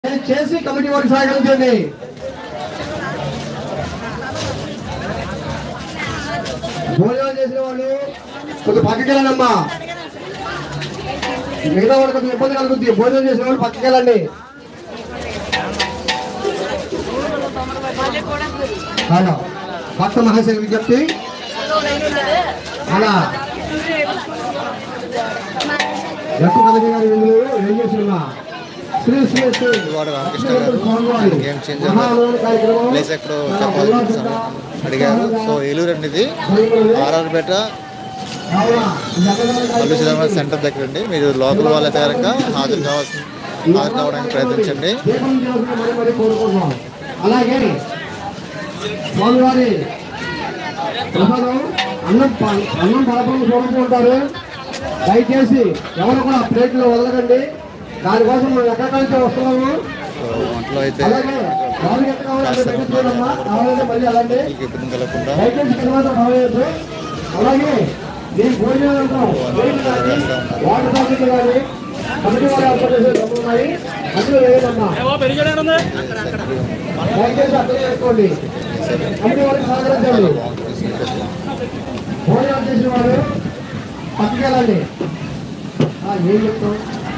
చేసి కమిటీ వారికి సహకరించండి భోజనం చేసిన వాళ్ళు కొంచెం పక్కకి వెళ్ళండమ్మా మిగతా వాళ్ళు కొంచెం ఇబ్బంది కలుగుతుంది భోజనం చేసిన వాళ్ళు పక్కకి వెళ్ళండి హలో భక్త మహాశయ విజ్ఞప్తి అలా ఎక్కువ కమిటీ గారి విందులు ఏం చేసినమ్మా శ్రీ శ్రీ శ్రీ విజయవాడ రామకృష్ణ గారు స్వామివారి గేమ్ చేంజర్ మహాలోన కార్యక్రమం ప్లేస్ ఎక్కడో చాలా చెప్పాలి ఉల్లాసంగా, అడిగారు సో ఏలూరు అనేది ఆర్ఆర్పేట కావున ఈ అన్నదాన అల్లు సినిమా కార్యక్రమానికి సెంటర్ దగ్గర అండి మీరు లోకల్ వాళ్ళైతే కనుక హాజరు కావాల్సిన హాజరు కావడానికి ప్రయత్నించండి దీపం చేయాల్సిన మరి మరి కోరుకుంటున్నాం అలాగే స్వామివారి ప్రసాదం అన్నం ప- అన్నం పలపం చూడుకుంటారు దయచేసి ఎవరు కూడా ప్లేట్లో వదలకండి దానికోసం మేము ఎక్కడి నుంచి వస్తున్నాము సో వంటలో అయితే అలాగే ఎవరికి ఎక్కడ కావాలంటే దగ్గర చూడమ్మా కావాలంటే మళ్ళీ అలాంటి మీకు ఇబ్బంది కలగకుండా దయచేసి తర్వాత కావచ్చు అలాగే మీ భోజనాలంతా వాటర్ ప్యాకెట్లు కానీ కమిటీ వారు ఏర్పాటు చేసే డబ్బులు ఉన్నాయి అందులో వేయదమ్మా దయచేసి అర్థం చేసుకోండి కమిటీ వారికి సహకరించండి భోజనం చేసిన వారు పక్కకి వెళ్ళండి ఆ, ఏం చెప్తాం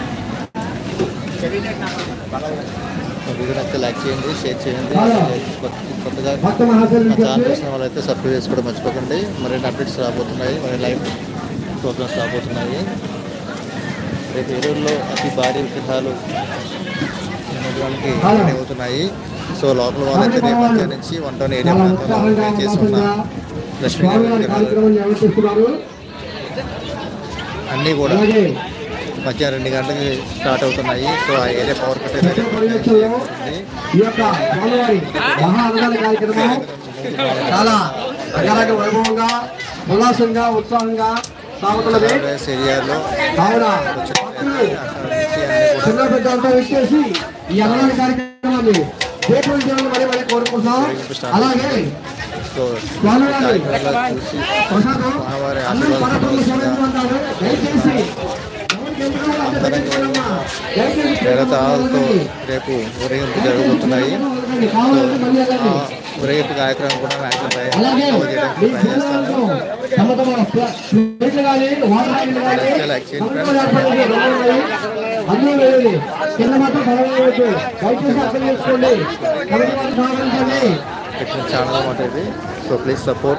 వీడియో నచ్చితే లైక్ చేయండి షేర్ చేయండి హలో. కొత్త- కొత్తగా భక్త మహాశయులు మా ఛానల్ విజ్ఞప్తి చూసిన వాళ్ళైతే సబ్స్క్రైబ్ చేసుకోవడం మర్చిపోకండి మరిన్ని అప్డేట్స్ రాబోతున్నాయి మరి లైవ్ ప్రోగ్రామ్స్ రాబోతున్నాయి రేపు ఏలూరులో అతి భారీ విగ్రహాలు నిమజ్జనానికి హలో. రెడీ అవుతున్నాయి సో లోపల వాళ్ళైతే రేపు మధ్యాహ్నం నుంచి వన్ టౌన్ ఏరియా చాలా ప్రాంతంలో ఉత్సాహంగా ప్లే చేసి ఉన్న ఉల్లాసంగా లక్ష్మీ గారి స్వామివారి విగ్రహాలు కార్యక్రమం నిర్వహిస్తున్నారు అన్నీ కూడా అలాగే మధ్యాహ్నం రెండు గంటలకి స్టార్ట్ అవుతున్నాయి సో ఆ ఏరియా పవర్ కట్ అయితే ప్రతి పర్యవేక్షణలో ఈ యొక్క స్వామివారి మహా అన్నదాన కార్యక్రమం చాలా అంగరంగ వైభవంగా ఉల్లాసంగా ఉత్సాహంగా సాగుతున్నది ఏరియాలో కావున భక్తులు చిన్న పెద్ద అంతా వచ్చేసి ఈ అన్నదాన కార్యక్రమాన్ని దీపం చేయాలని మరి మరి కోరుకుంటున్నాం అలాగే సో స్వామివారి కార్యక్రమాలు చూసి ప్రసాదం స్వామివారి అన్నం పరబ్రహ్మ స్వరూపమంటారు దయచేసి ఎవరికి ఎందుకు కావాలో అంత పెట్టుకోవాలమ్మా. దయచేసి పేరతాలతో రేపు ఊరేగింపు జరగబోతున్నాయి కావాలంటే మళ్ళీ ఆ వెళ్ళండి. ఊరేగింపు కార్యక్రమం కూడా మ్యాక్సిమం అలాగే కవర్ మీ చేయడానికి ప్రయత్నిస్తాను భోజనాలతో తమ తమ ప్ల- ప్లేట్లు కానీ వాటర్ క్యాన్లు కానీ లైక్ చేయండి అందులో ఏర్పాటు చేసే డబ్బాలు ఉన్నాయి. అందులో వేయండి కింద మాత్రం పడవేయవద్దు దయచేసి అర్థం చేసుకోండి కమిటీ వారిని సహకరించండి పెట్టిన ఛానల్ అన్నమాట ఇది సో ప్లీజ్ సపోర్ట్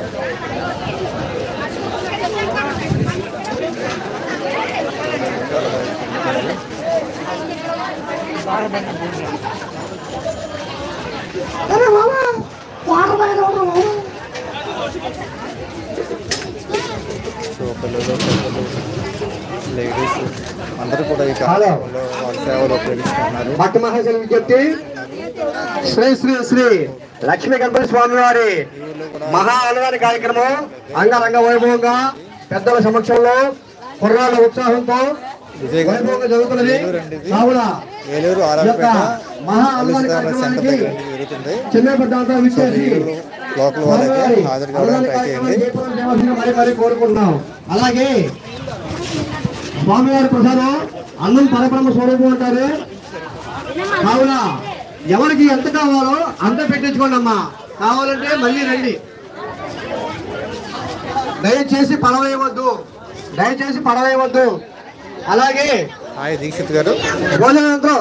సో పిల్లలు పెద్దలు లేడీస్ అందరూ కూడా ఈ కార్యక్రమంలో వాళ్ళ సేవలు ఉపయోగిస్తున్నారు భక్త మహాశయ విజ్ఞప్తి శ్రీ శ్రీ శ్రీ లక్ష్మీ గణపతి స్వామి వారి మహా అన్నదాన కార్యక్రమం అంగరంగ వైభవంగా పెద్దల సమక్షంలో కుర్రాళ్ళ ఉత్సాహంతో విజయ్ గారు వైభవంగా జరుగుతున్నది ఏలూరు అండి ఇది. కావున ఏలూరు ఈ యొక్క ఆర్ఆర్పేట మహా అన్నదాన అలుసుదాన సెంటర్ కార్యక్రమానికి దగ్గర అండి జరుగుతుంది చిన్న పెద్ద అంతా విచ్చేసి ఏలూరు లోకల్ వాళ్ళైతే హాజరు కావడానికి ట్రై చేయండి మరి మరి కోరుకుంటున్నాం అలాగే స్వామివారి ప్రసాదం అన్నం పరబ్రహ్మ స్వరూపం అంటారు కావున ఎవరికి ఎంత కావాలో అంత పెట్టించుకోండి అమ్మా కావాలంటే మళ్ళీ రండి దయచేసి పడవేయవద్దు దయచేసి పడవేయవద్దు అలాగే హాయ్ దీక్షిత్ గారు భోజనంతో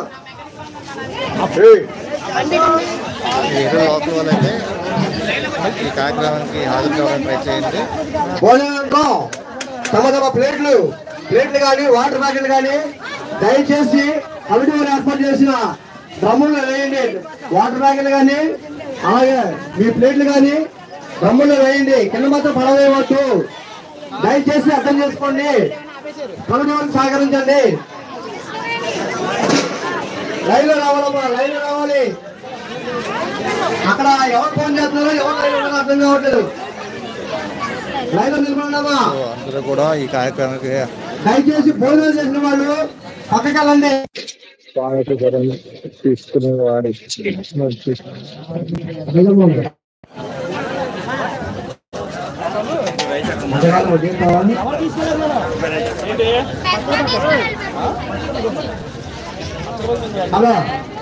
ఏలూరు లోకల్ వాళ్ళైతే ఈ కార్యక్రమానికి హాజరు కావడానికి ట్రై చేయండి భోజనంతో తమ తమ ప్లేట్లు ప్లేట్లు కానీ వాటర్ ప్యాకెట్లు కానీ దయచేసి కమిటీ వారు ఏర్పాటు చేసిన డ్రమ్ముల్లో వేయండి వాటర్ ప్యాకెట్లు కానీ అలాగే మీ ప్లేట్లు కానీ డ్రమ్ముల్లో వేయండి కింద మాత్రం పడవేయవద్దు దయచేసి అర్థం చేసుకోండి కమిటీ వారికి సహకరించండి లైన్ లో రావాలమ్మా లైన్ లో రావాలి అక్కడ ఎవరు ఫోన్ చేస్తున్నారో ఎవరు లైన్ ఉన్నారో అర్థం కావట్లేదు లైన్ లో నిలబడమ్మా సో అందరూ కూడా ఈ కార్యక్రమానికి దయచేసి భోజనం చేసిన వాళ్ళు పక్కకి వెళ్ళండి తీసుకునే వాడి హలో